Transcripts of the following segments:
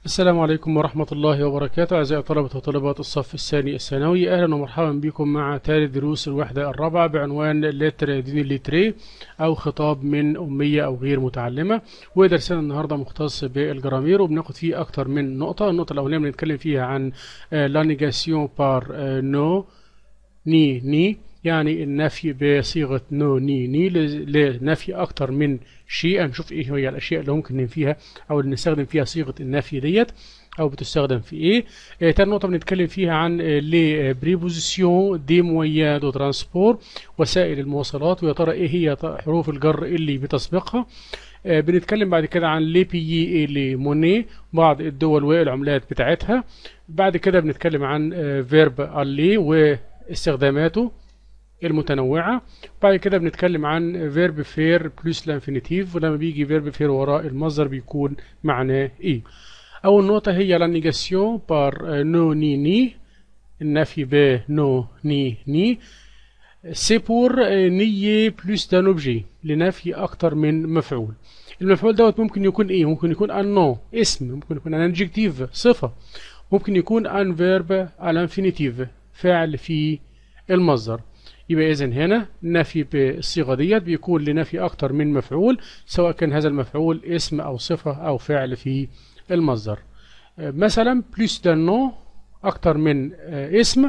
السلام عليكم ورحمة الله وبركاته أعزائي طلبة وطالبات الصف الثاني الثانوي أهلا ومرحبا بكم مع تالي دروس الوحدة الرابعة بعنوان لتر دين لتري أو خطاب من أمية أو غير متعلمة ودرسنا النهاردة مختص بالجرامير وبناخد فيه أكتر من نقطة النقطة الأولانية بنتكلم فيها عن لا نيجاسيون بار نو ني ني يعني النفي بصيغة نو ني ني لنفي أكتر من شيء هنشوف إيه هي الأشياء اللي ممكن ننفيها أو اللي نستخدم فيها صيغة النفي ديت أو بتستخدم في إيه آه تاني نقطة بنتكلم فيها عن لي بريبوزيسيون دي مويان دو ترانسبور وسائل المواصلات ويا ترى إيه هي حروف الجر اللي بتسبقها آه بنتكلم بعد كده عن لي بيي لي موني بعض الدول والعملات بتاعتها بعد كده بنتكلم عن آه فيرب ألي واستخداماته المتنوعة بعد كده بنتكلم عن فيرب فير بلس لانفينيتيف ولما بيجي فيرب فير وراء المصدر بيكون معناه ايه أول نقطة هي لا نيجاسيون بار نو ني ني النفي ب نو ني ني سي بور نيي بلس دان اوبجي لنفي أكتر من مفعول المفعول دوت ممكن يكون ايه ممكن يكون ان نو اسم ممكن يكون ان انجكتيف صفة ممكن يكون ان فيرب الانفينيتيف فعل في المصدر يبقى إذن هنا نفي بالصيغة ديت بيكون لنفي أكتر من مفعول سواء كان هذا المفعول اسم أو صفة أو فعل في المصدر مثلا بلس دان نو أكتر من اسم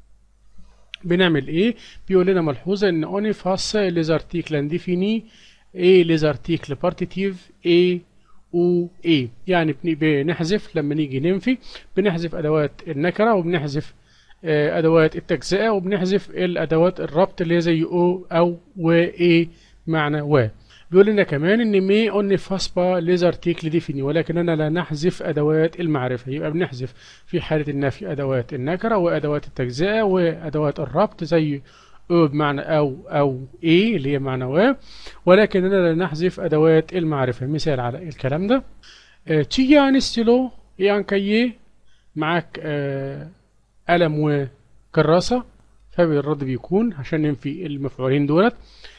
بنعمل إيه؟ بيقول لنا ملحوظة إن أوني فاس les articles indéfinis et les articles partitifs et و ايه يعني بنحذف لما نيجي ننفي بنحذف أدوات النكرة وبنحذف ادوات التجزئه وبنحذف الادوات الربط اللي هي زي او او و اي معنى و بيقول لنا كمان ان مي اون فاس با ليز ارتيكل ديفيني ولكننا لا نحذف ادوات المعرفه يبقى بنحذف في حاله النفي ادوات النكره وادوات التجزئه وادوات الربط زي او بمعنى او او اي اللي هي معنى و ولكننا لا نحذف ادوات المعرفه مثال على الكلام ده تيجي ان ستيلو يعني كاييه معاك آه قلم وكراسة فالرد بيكون عشان ننفي المفعولين دولت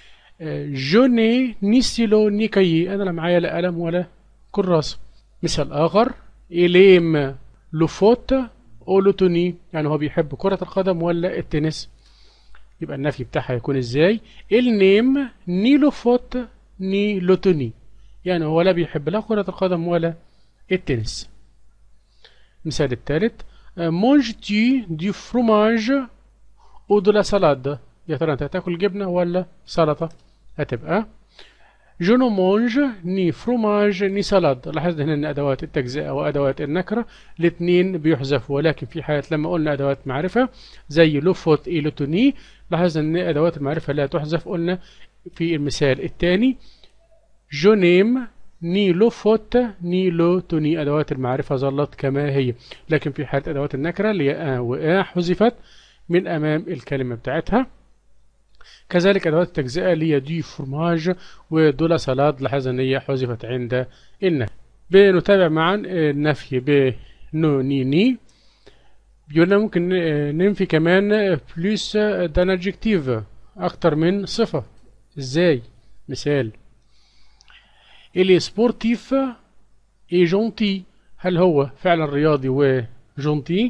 جوني ني ستيلو ني كاي انا لا معايا لا قلم ولا كراسة مثال اخر إليم لوفوت او لوتوني يعني هو بيحب كرة القدم ولا التنس يبقى النفي بتاعها يكون ازاي النيم ني لوفوت ني لوتوني يعني هو لا بيحب لا كرة القدم ولا التنس المثال الثالث manges-tu du fromage ou de la salade يا ترى انت هتاكل جبنه ولا سلطه هتبقى je ne mange ni fromage ni salade لاحظنا هنا ان ادوات التجزئه وادوات النكره الاثنين بيحذفوا ولكن في حالة لما قلنا ادوات معرفه زي لوفوت اي لوتوني لاحظنا ان ادوات المعرفه لا تحذف قلنا في المثال الثاني je n'aime ني لو فوت ني لو توني أدوات المعرفة ظلت كما هي لكن في حالة أدوات النكرة اللي هي وآ حذفت من أمام الكلمة بتاعتها كذلك أدوات التجزئة اللي هي دي فرماج ودولا سلاد لاحظ أن هي حذفت عند النفي بنتابع معا النفي بنو ني ني بيقولنا ممكن ننفي كمان بلوس دان ادجكتيف أكتر من صفة إزاي مثال اللي سبورتيف اي جونتي هل هو فعلا رياضي وجونتي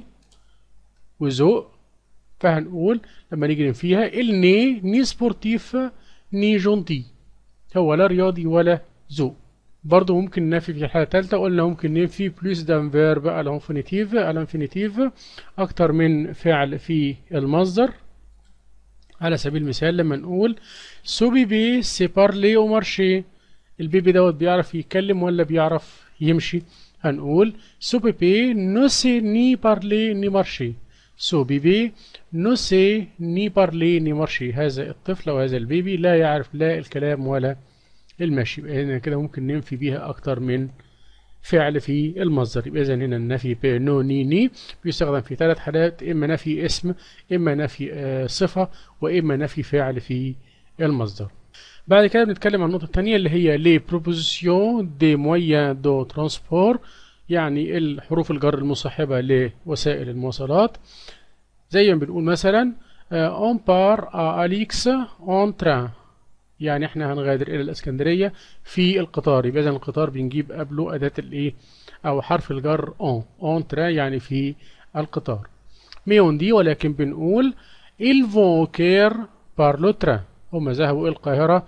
وذوق فهنقول لما نيجي ننفيها الني ني سبورتيف ني جونتي هو لا رياضي ولا ذوق برضه ممكن نفي في الحالة الثالثة قلنا ممكن ننفي بلوس دان فيرب الانفينيتيف الانفينيتيف أكتر من فعل في المصدر على سبيل المثال لما نقول سو بيبي سي بارلي او مارشي البيبي دوت بيعرف يتكلم ولا بيعرف يمشي هنقول سو بيبي نو سي ني بارلي ني مارشي سو بيبي نو سي ني بارلي ني مارشي هذا الطفل او هذا البيبي لا يعرف لا الكلام ولا المشي يبقى هنا كده ممكن ننفي بيها اكتر من فعل في المصدر يبقى اذا هنا النفي بنو ني ني بيستخدم في ثلاث حالات اما نفي اسم اما نفي آه صفه واما نفي فعل في المصدر بعد كده بنتكلم عن النقطة الثانية اللي هي لي بروبوزيسيون دي مويان دو ترانسبور يعني الحروف الجر المصاحبة لوسائل المواصلات زي ما بنقول مثلا اون بار ا اليكس اون تران يعني احنا هنغادر الى الاسكندريه في القطار يبقى اذا القطار بنجيب قبله اداه الايه او حرف الجر اون اون ترا يعني في القطار ميون دي ولكن بنقول ils vont au Caire par le train هم ذهبوا الى القاهره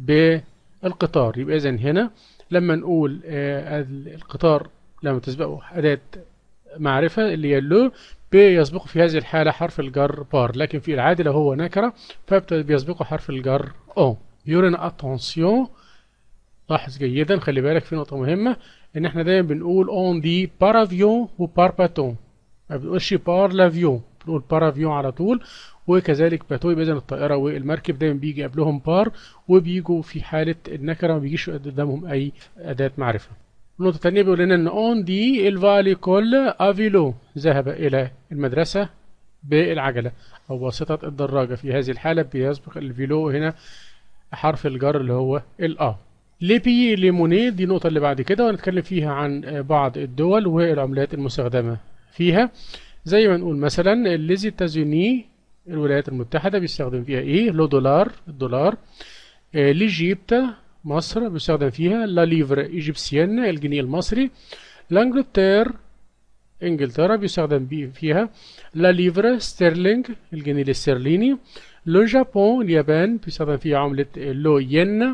بالقطار يبقى اذا هنا لما نقول آه القطار لما تسبقه اداه معرفه اللي هي لو بيسبقه في هذه الحاله حرف الجر بار لكن في العاده لو هو نكره فبيسبقه حرف الجر اون يورينا اتونسيون لاحظ جيدا خلي بالك في نقطه مهمه ان احنا دايما بنقول اون دي بار افيون وبار باتون ما بنقولش بار لافيون بنقول بار افيون على طول وكذلك باتو يبقى اذا الطائره والمركب دايما بيجي قبلهم بار وبيجوا في حاله النكره ما بيجيش قدامهم اي اداه معرفه النقطة الثانية بيقول لنا ان اون دي الفالي كل افيلو ذهب الى المدرسة بالعجلة او واسطة الدراجة في هذه الحالة بيسبق الفيلو هنا حرف الجر اللي هو الا لي بي لي موني دي النقطة اللي بعد كده ونتكلم فيها عن بعض الدول والعملات المستخدمة فيها زي ما نقول مثلا ليزي تازوني الولايات المتحدة بيستخدم فيها ايه لو دولار الدولار آه ليجيبت مصر بيستخدم فيها لا ليفر ايجيبسيان الجنيه المصري لانجلتير انجلترا بيستخدم فيها لا ليفر ستيرلينج الجنيه الاسترليني لو جابون اليابان بيستخدم فيها عملة لو ين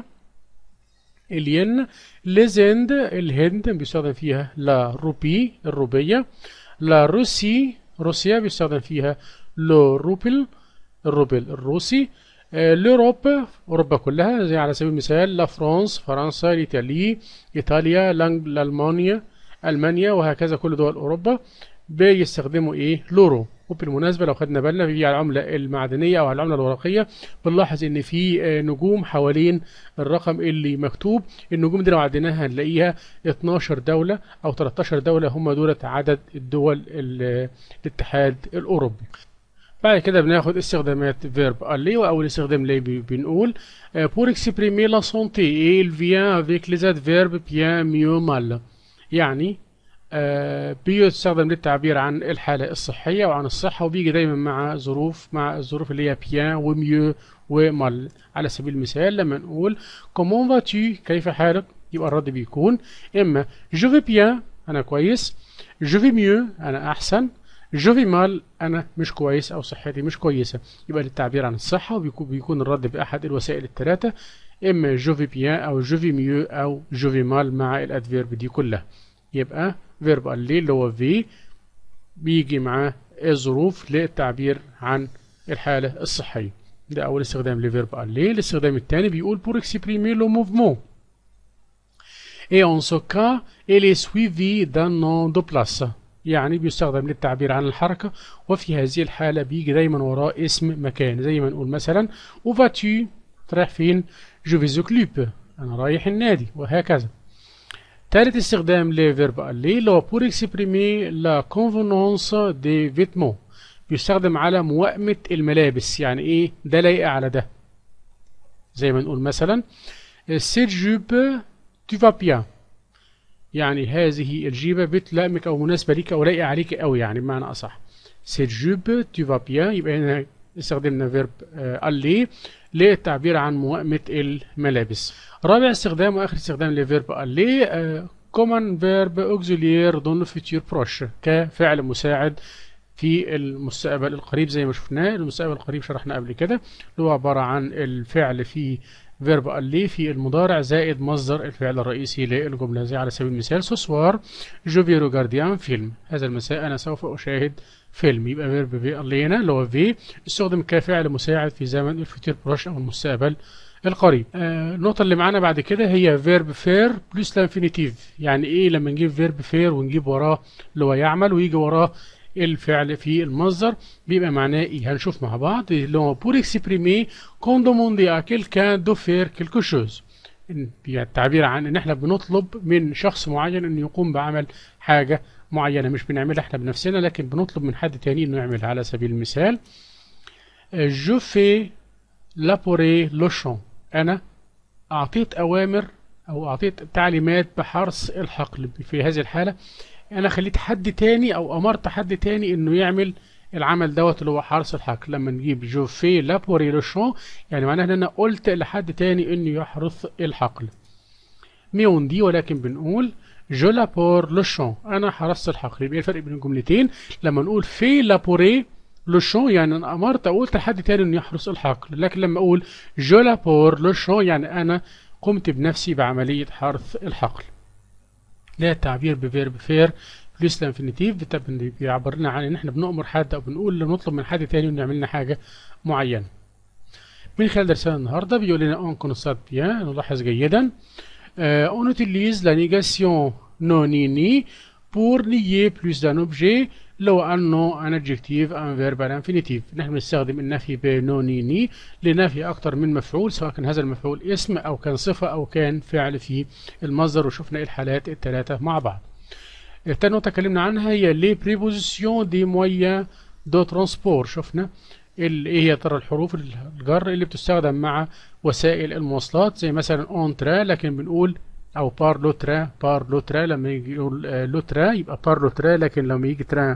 الين ليزند الهند بيستخدم فيها لا روبي الروبية لا روسي روسيا بيستخدم فيها لو روبل الروبل الروسي لوروب اوروبا كلها زي على سبيل المثال لا فرانس فرنسا الايطالي ايطاليا الالمانيا المانيا وهكذا كل دول اوروبا بيستخدموا ايه لورو وبالمناسبه لو خدنا بالنا في العمله المعدنيه او العمله الورقيه بنلاحظ ان في نجوم حوالين الرقم اللي مكتوب النجوم دي لو عديناها هنلاقيها 12 دوله او 13 دوله هم دولة عدد الدول الاتحاد الاوروبي بعد كده بناخد استخدامات فيرب aller واول استخدام ليه بنقول pour exprimer la santé et il vient avec les adverbes bien mieux mal يعني آه بيستخدم للتعبير عن الحالة الصحية وعن الصحة وبيجي دايما مع ظروف مع الظروف اللي هي بيان وميو ومال على سبيل المثال لما نقول comment vas-tu كيف حالك يبقى الرد بيكون إما je vais bien أنا كويس je vais mieux أنا أحسن جوفي مال انا مش كويس او صحتي مش كويسه يبقى للتعبير عن الصحه وبيكون بيكون الرد باحد الوسائل الثلاثه اما جوفي بيان او جوفي ميو او جوفي مال مع الادفيرب دي كلها يبقى فيرب اللي اللي هو في بيجي معاه الظروف للتعبير عن الحاله الصحيه ده اول استخدام لفيرب اللي الاستخدام الثاني بيقول pour exprimer le mouvement et en ce cas il est suivi d'un nom de place يعني بيستخدم للتعبير عن الحركة وفي هذه الحالة بيجي دايما وراه اسم مكان زي ما نقول مثلا وفاتي رايح فين جوفيزو كلوب أنا رايح النادي وهكذا ثالث استخدام لفيرب aller اللي هو pour exprimer la convenance des vêtements بيستخدم على موائمة الملابس يعني ايه ده لايق على ده زي ما نقول مثلا cette jupe tu vas bien يعني هذه الجيبة بتلائمك أو مناسبة ليك أو لايقة عليك أوي يعني بمعنى أصح cette jupe tu vas bien يبقى هنا استخدمنا فيرب aller للتعبير عن موائمة الملابس رابع استخدام وآخر استخدام لفيرب aller common verb auxiliaire dans le futur proche كفعل مساعد في المستقبل القريب زي ما شفناه المستقبل القريب شرحنا قبل كده اللي هو عبارة عن الفعل في فيرب aller في المضارع زائد مصدر الفعل الرئيسي للجملة زي على سبيل المثال سوسوار جو في روجارديان فيلم هذا المساء أنا سوف أشاهد فيلم يبقى فيرب في aller هنا اللي هو في استخدم كفعل مساعد في زمن الفيتير بروش أو المستقبل القريب آه النقطة اللي معانا بعد كده هي فيرب فير بلس لانفينيتيف يعني ايه لما نجيب فيرب فير ونجيب وراه اللي هو يعمل ويجي وراه الفعل في المصدر بيبقى معناه ايه هنشوف مع بعض اللي هو pour exprimer qu'on demande à quelqu'un de faire quelque chose التعبير عن ان احنا بنطلب من شخص معين انه يقوم بعمل حاجة معينة مش بنعملها احنا بنفسنا لكن بنطلب من حد تاني انه يعملها على سبيل المثال je fais laborer le champ انا اعطيت اوامر او اعطيت تعليمات بحرث الحقل في هذه الحالة انا خليت حد تاني او امرت حد تاني انه يعمل العمل دوت اللي هو حرث الحقل لما نجيب جو في لابوري لو شون يعني معناها ان انا قلت لحد تاني انه يحرث الحقل ميون دي ولكن بنقول جو لابور لو شون انا حرثت الحقل يبقى الفرق بين الجملتين لما نقول في لابوري لو شون يعني انا امرت قلت لحد تاني انه يحرث الحقل لكن لما اقول جو لابور لو شون يعني انا قمت بنفسي بعمليه حرث الحقل ده التعبير بفيرب فير بلس الانفينيتيف بيعبر لنا عن ان احنا بنؤمر حد او بنقول نطلب من حد تاني انه يعمل لنا حاجه معينه من خلال درسنا النهارده بيقول لنا اون كونسات بيان نلاحظ جيدا اون utilise la négation non ni pour nier plus d'un objet لو انه ان adjective ان verb ان infinitive نحن بنستخدم النفي بنو ني ني لنفي اكتر من مفعول سواء كان هذا المفعول اسم او كان صفه او كان فعل في المصدر وشفنا ايه الحالات الثلاثه مع بعض التانية اتكلمنا عنها هي لي بريبوزيسيون دي مويا دو ترانسبور شفنا ايه هي ترى الحروف الجر اللي بتستخدم مع وسائل المواصلات زي مثلا اون ترا لكن بنقول او بار لو ترا بار لو ترا لما يجي يقول لو ترا يبقى بار لو ترا لكن لما يجي ترا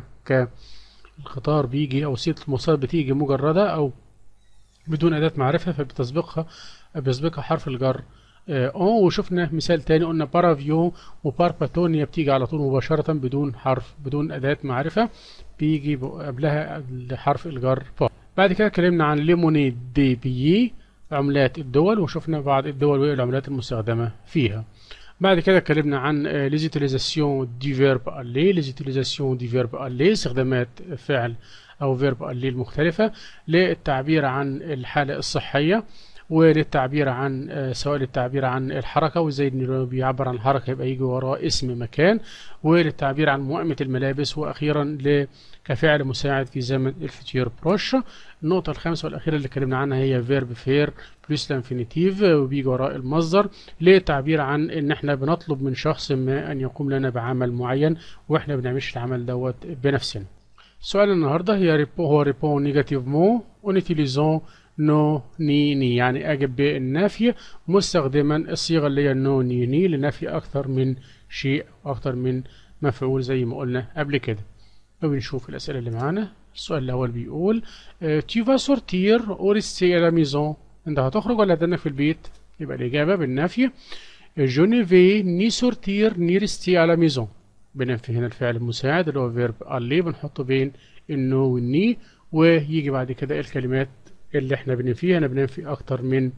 كالقطار بيجي او وسيله المواصلات بتيجي مجرده او بدون اداه معرفه فبتسبقها بيسبقها حرف الجر اون وشفنا مثال تاني قلنا بارافيو وبار باتونيا بتيجي على طول مباشرة بدون حرف بدون أداة معرفة بيجي قبلها حرف الجر بار بعد كده اتكلمنا عن ليموني دي بيي عملات الدول وشفنا بعض الدول والعملات المستخدمة فيها بعد كده اتكلمنا عن ليزيتيليزاسيون دي فيرب الي ليزيتيليزاسيون دي فيرب الي استخدامات فعل او فيرب الي المختلفة للتعبير عن الحالة الصحية وللتعبير عن سواء للتعبير عن الحركة وازاي انه بيعبر عن الحركة يبقى يجي وراه اسم مكان وللتعبير عن مؤمة الملابس واخيرا كفعل مساعد في زمن الفيتير بروش النقطة الخامسة والأخيرة اللي اتكلمنا عنها هي فيرب فير بلس الانفينيتيف وبيجي وراء المصدر للتعبير عن ان احنا بنطلب من شخص ما ان يقوم لنا بعمل معين واحنا بنعملش العمل دوت بنفسنا سؤال النهارده هي ريبو هو ريبو نيجاتيف مو اونيتيليزون نو ني ني يعني أجب بالنفي مستخدما الصيغة اللي هي نو ني ني لنفي أكثر من شيء أكثر من مفعول زي ما قلنا قبل كده وبنشوف الأسئلة اللي معانا السؤال الأول بيقول tu vas sortir ou rester à la maison أنت هتخرج ولا هتدنك في البيت يبقى الإجابة بالنفي je ne vais ni sortir ni rester à la maison بننفي هنا الفعل المساعد اللي هو فيرب aller بنحطه بين النو والني ويجي بعد كده الكلمات اللي احنا بننفيها انا بننفي اكتر من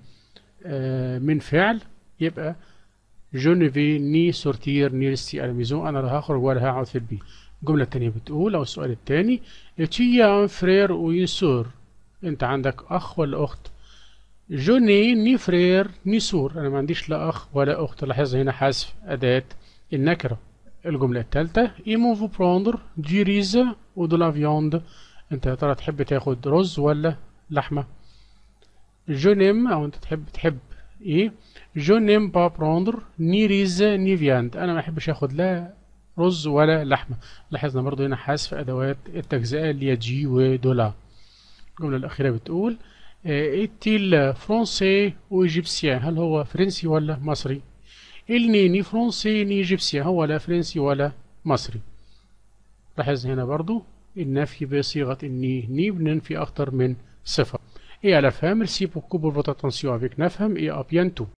آه من فعل يبقى جو ne vais ni sortir ni rester à la maison انا لا هخرج ولا هقعد في البيت الجملة التانية بتقول او السؤال التاني tu as un frère ou une sœur انت عندك اخ ولا اخت جو n'ai ni frère ni sœur انا ما عنديش لا اخ ولا اخت لاحظ هنا حذف اداة النكرة الجملة التالتة ils vont prendre du riz ou de la viande انت يا ترى تحب تاخد رز ولا لحمة جو نيم أو أنت تحب تحب إيه جو نيم با بروندر ني ريز ني فياند أنا ما أحبش آخد لا رز ولا لحمة لاحظنا برضو هنا حذف أدوات التجزئة اللي هي جي ودولا الجملة الأخيرة بتقول إيتيل فرونسي وإيجيبسيان هل هو فرنسي ولا مصري إلني ني فرونسي ني إيجيبسيان هو لا فرنسي ولا مصري لاحظ هنا برضو النفي بصيغة الني ني بننفي أكتر من صفة. Et à la fin, merci beaucoup pour votre attention avec Nafham et à bientôt.